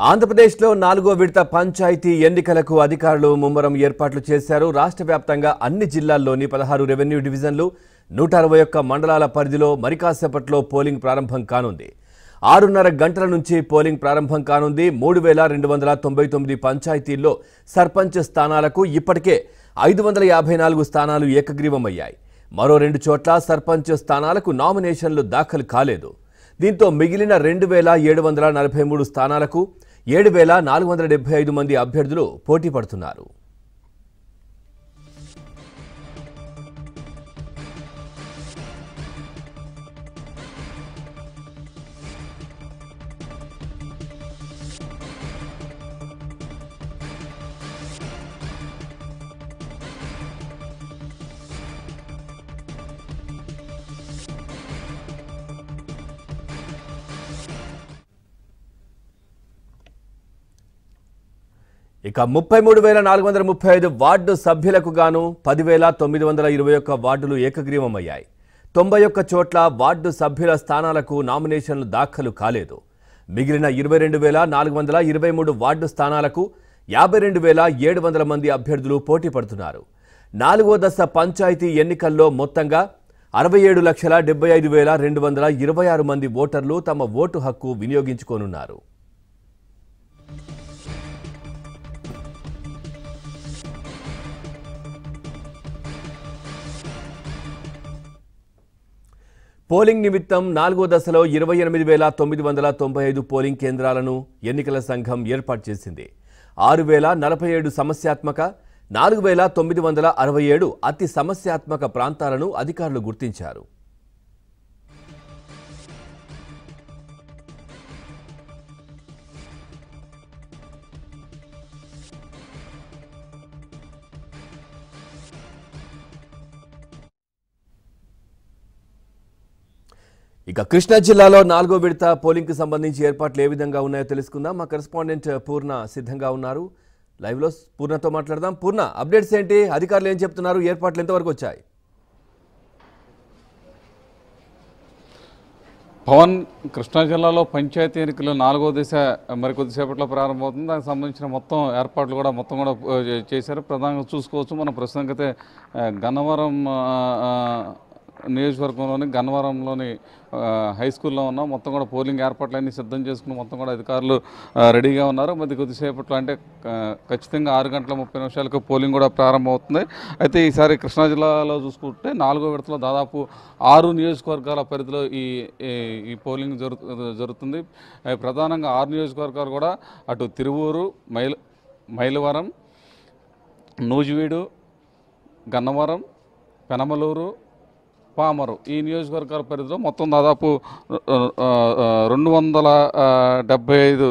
ఆంధ్రప్రదేశ్లో నాలుగో విడత పంచాయతీ ఎన్నికలకు అధికారులు ముమ్మరం ఏర్పాట్లు చేశారు రాష్ట్ర వ్యాప్తంగా అన్ని జిల్లాల్లోని పదహారు రెవెన్యూ డివిజన్లు నూట అరవై ఒక్క మండలాల పరిధిలో మరికాసేపట్లో పోలింగ్ ప్రారంభం కానుంది ఆరున్నర గంటల నుంచి పోలింగ్ ప్రారంభం కానుంది మూడు వేల రెండు వందల తొంభై తొమ్మిది పంచాయతీల్లో సర్పంచ్ స్థానాలకు ఇప్పటికే ఐదు వందల యాభై నాలుగు స్థానాలు ఏకగ్రీవమయ్యాయి మరో రెండు చోట్ల సర్పంచ్ స్థానాలకు నామినేషన్లు దాఖలు కాలేదు దీంతో మిగిలిన రెండు వేల ఏడు వందల నలభై మూడు స్థానాలకు ఏడు వేల నాలుగు వందల డెబ్బై ఐదు మంది అభ్యర్థులు పోటీ పడుతున్నారు ఇక ముప్పై మూడు వేల నాలుగు వందల ముప్పై ఐదు వార్డు సభ్యులకు గాను పదివేల తొమ్మిది వందల ఇరవై ఒక్క వార్డులు ఏకగ్రీవమయ్యాయి తొంభై ఒక్క చోట్ల వార్డు సభ్యుల స్థానాలకు నామినేషన్లు దాఖలు కాలేదు మిగిలిన ఇరవై రెండు వేల నాలుగు వందల ఇరవై మూడు వార్డు స్థానాలకు యాభై రెండు వేల ఏడు వందల మంది అభ్యర్థులు పోటీ పడుతున్నారు నాలుగో దశ పంచాయతీ ఎన్నికల్లో మొత్తంగా అరవై ఏడు లక్షల డెబ్బై ఐదు వేల రెండు వందల ఇరవై ఆరు మంది ఓటర్లు తమ ఓటు హక్కు వినియోగించుకోనున్నారు పోలింగ్ నిమిత్తం నాలుగో దశలో ఇరవై ఎనిమిది వేల తొమ్మిది వందల తొంభై ఐదు పోలింగ్ కేంద్రాలను ఎన్నికల సంఘం ఏర్పాటు చేసింది ఆరు వేల నలభై ఏడు సమస్యాత్మక నాలుగు వేల తొమ్మిది వందల అరవై ఏడు అతి సమస్యాత్మక ప్రాంతాలను అధికారులు గుర్తించారు ఇక కృష్ణా జిల్లాలో నాలుగో విడత పోలింగ్కి సంబంధించి ఏర్పాట్లు ఏ విధంగా ఉన్నాయో తెలుసుకుందాం మా కరెస్పాండెంట్ పూర్ణ సిద్ధంగా ఉన్నారు లైవ్లో పూర్ణతో మాట్లాడదాం పూర్ణ అప్డేట్స్ ఏంటి అధికారులు ఏం చెప్తున్నారు ఏర్పాట్లు ఎంతవరకు వచ్చాయి పవన్ కృష్ణా జిల్లాలో పంచాయతీ ఎన్నికలు నాలుగో దశ మరి కొద్దిసేపట్లో ప్రారంభమవుతుంది దానికి సంబంధించిన మొత్తం ఏర్పాట్లు కూడా మొత్తం కూడా ఆ, చేశారు ప్రధానంగా చూసుకోవచ్చు మనం ప్రస్తుతానికైతే ఆ, గన్నవరం ఆ, ఆ, నియోజకవర్గంలోని గన్నవరంలోని ఆ, హై స్కూల్లో ఉన్నాం మొత్తం కూడా పోలింగ్ ఏర్పాట్లన్నీ సిద్ధం చేసుకుని మొత్తం కూడా అధికారులు ఆ, రెడీగా ఉన్నారు మరి కొద్దిసేపట్లో అంటే ఆ, ఖచ్చితంగా ఆరు గంటల ముప్పై నిమిషాలకు పోలింగ్ కూడా ప్రారంభమవుతుంది అయితే ఈసారి కృష్ణా జిల్లాలో చూసుకుంటే నాలుగో విడతలో దాదాపు ఆరు నియోజకవర్గాల పరిధిలో ఈ ఈ- ఈ పోలింగ్ జరుగు జరుగుతుంది ఆ, ప్రధానంగా ఆరు నియోజకవర్గాలు కూడా అటు తిరువూరు మైల మైలవరం నూజివీడు గన్నవరం పెనమలూరు పామరు ఈ నియోజకవర్గాల పరిధిలో మొత్తం దాదాపు ఆ, ఆ, ఆ, రెండు వందల ఆ, డెబ్బై ఐదు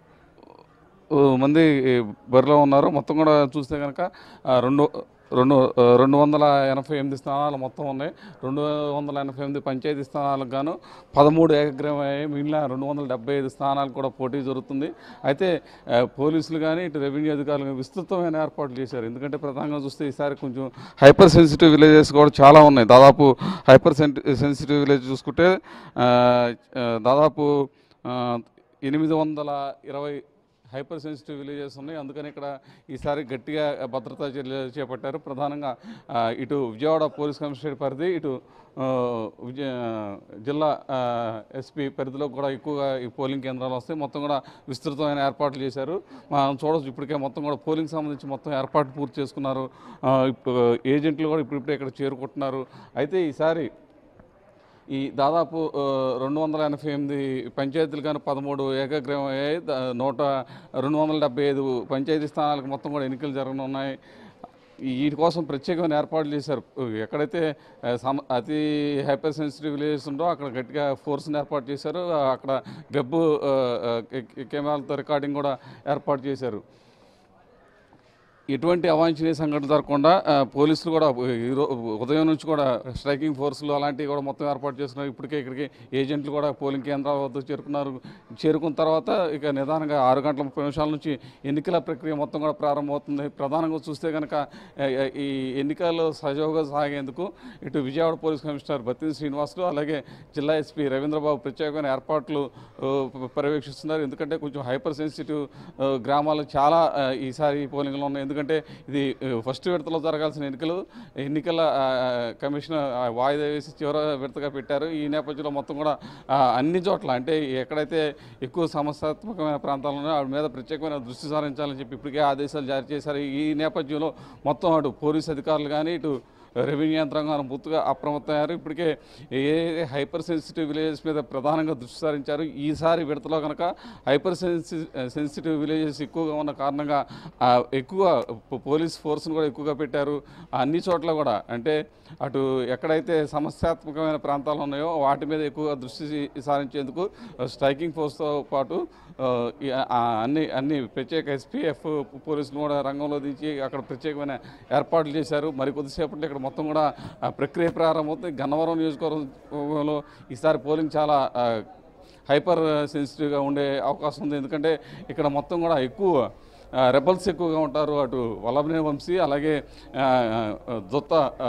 ఆ, మంది బరిలో ఉన్నారు మొత్తం కూడా చూస్తే కనుక ఆ, రెండు రెండు ఆ, రెండు వందల ఎనభై ఎనిమిది స్థానాలు మొత్తం ఉన్నాయి రెండు వందల ఎనభై ఎనిమిది పంచాయతీ స్థానాలకు గాను పదమూడు ఏకగ్రీవం అయ్యాయి మిగిలిన రెండు వందల డెబ్బై ఐదు స్థానాలు కూడా పోటీ జరుగుతుంది అయితే ఆ, పోలీసులు కానీ ఇటు రెవెన్యూ అధికారులు కానీ విస్తృతమైన ఏర్పాట్లు చేశారు ఎందుకంటే ప్రధానంగా చూస్తే ఈసారి కొంచెం హైపర్ సెన్సిటివ్ విలేజెస్ కూడా చాలా ఉన్నాయి దాదాపు హైపర్ సెన్సిటివ్ విలేజ్ చూసుకుంటే ఆ, ఆ, దాదాపు ఆ, ఎనిమిది వందల ఇరవై హైపర్ సెన్సిటివ్ విలేజెస్ ఉన్నాయి అందుకని ఇక్కడ ఈసారి గట్టిగా భద్రతా చర్యలు చేపట్టారు ప్రధానంగా ఆ, ఇటు విజయవాడ పోలీస్ కమిషనరేట్ పరిధి ఇటు ఆ, విజయ జిల్లా ఎస్పీ పరిధిలో కూడా ఎక్కువగా ఈ పోలింగ్ కేంద్రాలు వస్తాయి మొత్తం కూడా విస్తృతమైన ఏర్పాట్లు చేశారు మనం చూడవచ్చు ఇప్పటికే మొత్తం కూడా పోలింగ్ సంబంధించి మొత్తం ఏర్పాట్లు పూర్తి చేసుకున్నారు ఆ, ఇప్పుడు ఏజెంట్లు కూడా ఇప్పుడిప్పుడే ఇక్కడ చేరుకుంటున్నారు అయితే ఈసారి ఈ దాదాపు ఆ, రెండు వందల ఎనభై ఎనిమిది పంచాయతీలు కానీ పదమూడు ఏకగ్రీవం అయ్యాయి దా- నూట రెండు వందల డెబ్బై ఐదు పంచాయతీ స్థానాలకు మొత్తం కూడా ఎన్నికలు జరగనున్నాయి ఈ- వీటి కోసం ప్రత్యేకమైన ఏర్పాట్లు చేశారు ఎక్కడైతే ఆ, సమ అతి హైపర్ సెన్సిటివ్ విలేజెస్ ఉందో అక్కడ గట్టిగా ఫోర్స్ని ఏర్పాటు చేశారు ఆ, అక్కడ వెబ్ ఆ, ఆ, కె- కెమెరాలతో రికార్డింగ్ కూడా ఏర్పాటు చేశారు ఎటువంటి అవాంఛనీయ సంఘటన జరగకుండా ఆ, పోలీసులు కూడా ఈ రో- ఉదయం నుంచి కూడా స్ట్రైకింగ్ ఫోర్సులు అలాంటివి కూడా మొత్తం ఏర్పాటు చేస్తున్నారు ఇప్పటికే ఇక్కడికి ఏజెంట్లు కూడా పోలింగ్ కేంద్రాల వద్ద చేరుకున్నారు చేరుకున్న తర్వాత ఇక నిదానంగా ఆరు గంటల ముప్పై నిమిషాల నుంచి ఎన్నికల ప్రక్రియ మొత్తం కూడా ప్రారంభమవుతుంది ప్రధానంగా చూస్తే కనుక ఆ, ఆ, ఈ ఎన్నికలు సజావుగా సాగేందుకు ఇటు విజయవాడ పోలీస్ కమిషనర్ బత్తిన శ్రీనివాసులు అలాగే జిల్లా ఎస్పీ రవీంద్రబాబు ప్రత్యేకమైన ఏర్పాట్లు ఆ, పర్యవేక్షిస్తున్నారు ఎందుకంటే కొంచెం హైపర్ సెన్సిటివ్ ఆ, గ్రామాలు చాలా ఆ, ఈసారి పోలింగ్లో ఉన్నాయి ఎందుకంటే ఇది ఆ, ఫస్ట్ విడతలో జరగాల్సిన ఎన్నికలు ఎన్నికల ఆ, కమిషన్ ఆ, వాయిదా వేసి చివరి విడతగా పెట్టారు ఈ నేపథ్యంలో మొత్తం కూడా ఆ, అన్ని చోట్ల అంటే ఎక్కడైతే ఎక్కువ సమస్యాత్మకమైన ప్రాంతాలు ఉన్నాయో వాటి మీద ప్రత్యేకమైన దృష్టి సారించాలని చెప్పి ఇప్పటికే ఆదేశాలు జారీ చేశారు ఈ నేపథ్యంలో మొత్తం అటు పోలీస్ అధికారులు కానీ ఇటు రెవెన్యూ యంత్రాంగం పూర్తిగా అప్రమత్తమయ్యారు ఇప్పటికే ఏ హైపర్ సెన్సిటివ్ విలేజెస్ మీద ప్రధానంగా దృష్టి సారించారు ఈసారి విడతలో కనుక హైపర్ సెన్సి సెన్సిటివ్ విలేజెస్ ఎక్కువగా ఉన్న కారణంగా ఆ, ఎక్కువ పో- పోలీస్ ఫోర్స్ను కూడా ఎక్కువగా పెట్టారు అన్ని చోట్ల కూడా అంటే అటు ఎక్కడైతే సమస్యాత్మకమైన ప్రాంతాలు ఉన్నాయో వాటి మీద ఎక్కువగా దృష్టి సారించేందుకు స్ట్రైకింగ్ ఫోర్స్తో పాటు ఆ, ఈ- ఆ, అన్ని అన్ని ప్రత్యేక ఎస్పీఎఫ్ పోలీసులు కూడా రంగంలో దించి అక్కడ ప్రత్యేకమైన ఏర్పాట్లు చేశారు మరి కొద్దిసేపట్లో ఇక్కడ మొత్తం కూడా ఆ, ప్రక్రియ ప్రారంభమవుతుంది గన్నవరం నియోజకవర్గంలో ఈసారి పోలింగ్ చాలా ఆ, హైపర్ సెన్సిటివ్గా ఉండే అవకాశం ఉంది ఎందుకంటే ఇక్కడ మొత్తం కూడా ఎక్కువ ఆ, రెబల్స్ ఎక్కువగా ఉంటారు అటు వల్లభనే వంశీ అలాగే ఆ, ఆ, దొత్త ఆ,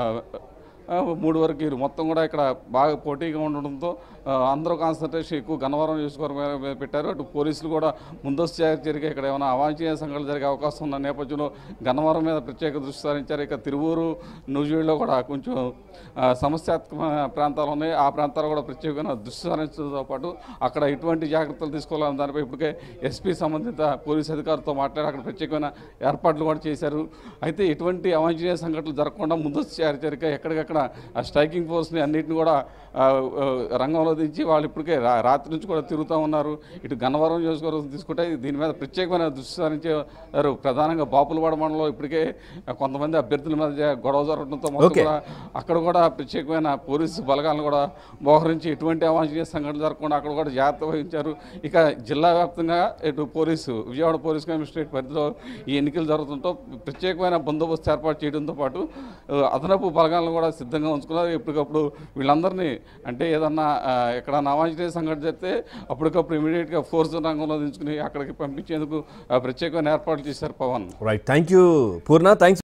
ఆ, మూడు వరకు వీరు మొత్తం కూడా ఇక్కడ బాగా పోటీగా ఉండడంతో ఆ, అందరూ కాన్సన్ట్రేషన్ ఎక్కువ గన్నవరం నియోజకవర్గం మీద- మీద పెట్టారు అటు పోలీసులు కూడా ముందస్తు జాగ్రత్తగా ఇక్కడ ఏమైనా అవాంఛనీయ సంఘటనలు జరిగే అవకాశం ఉన్న నేపథ్యంలో గన్నవరం మీద ప్రత్యేక దృష్టి సారించారు ఇక తిరువూరు నూజివీడులో కూడా కొంచెం ఆ, సమస్యాత్మకమైన ప్రాంతాలు ఉన్నాయి ఆ ప్రాంతాలు కూడా ప్రత్యేకమైన దృష్టి సారించడంతో పాటు అక్కడ ఎటువంటి జాగ్రత్తలు తీసుకోవాలని దానిపై ఇప్పటికే ఎస్పీ సంబంధిత పోలీస్ అధికారులతో మాట్లాడి అక్కడ ప్రత్యేకమైన ఏర్పాట్లు కూడా చేశారు అయితే ఎటువంటి అవాంఛనీయ సంఘటనలు జరగకుండా ముందస్తు హెచ్చరిక ఎక్కడికక్కడ ఆ స్ట్రైకింగ్ ఫోర్స్ని అన్నింటిని కూడా ఆ, ఆ, రంగంలో దించి వాళ్ళు ఇప్పటికే రా- రాత్రి నుంచి కూడా తిరుగుతూ ఉన్నారు ఇటు గన్నవరం నియోజకవర్గం తీసుకుంటే దీని మీద ప్రత్యేకమైన దృష్టి సారించారు ప్రధానంగా బాపులవాడ మండలంలో ఇప్పటికే కొంతమంది అభ్యర్థుల మధ్య గొడవ జరగడంతో మొత్తం Okay. కూడా అక్కడ కూడా ప్రత్యేకమైన పోలీసు బలగాలను కూడా మోహరించి ఎటువంటి అవాంఛనీయ సంఘటన జరగకుండా అక్కడ కూడా జాగ్రత్త వహించారు ఇక జిల్లా వ్యాప్తంగా ఇటు పోలీసు విజయవాడ పోలీస్ కమిషనరేట్ పరిధిలో ఈ ఎన్నికలు జరుగుతుంటో ప్రత్యేకమైన బందోబస్తు ఏర్పాటు చేయడంతో పాటు ఆ, అదనపు బలగాలను కూడా సిద్ధంగా ఉంచుకున్నారు ఎప్పటికప్పుడు వీళ్ళందరినీ అంటే ఏదన్నా ఆ, ఎక్కడన్నా అవాంఛనీయ సంఘటన జరిగితే అప్పటికప్పుడు ఇమీడియట్గా ఫోర్స్ రంగంలో దించుకుని అక్కడికి పంపించేందుకు ఆ, ప్రత్యేకమైన ఏర్పాట్లు చేశారు Pavan right thank you Purna thanks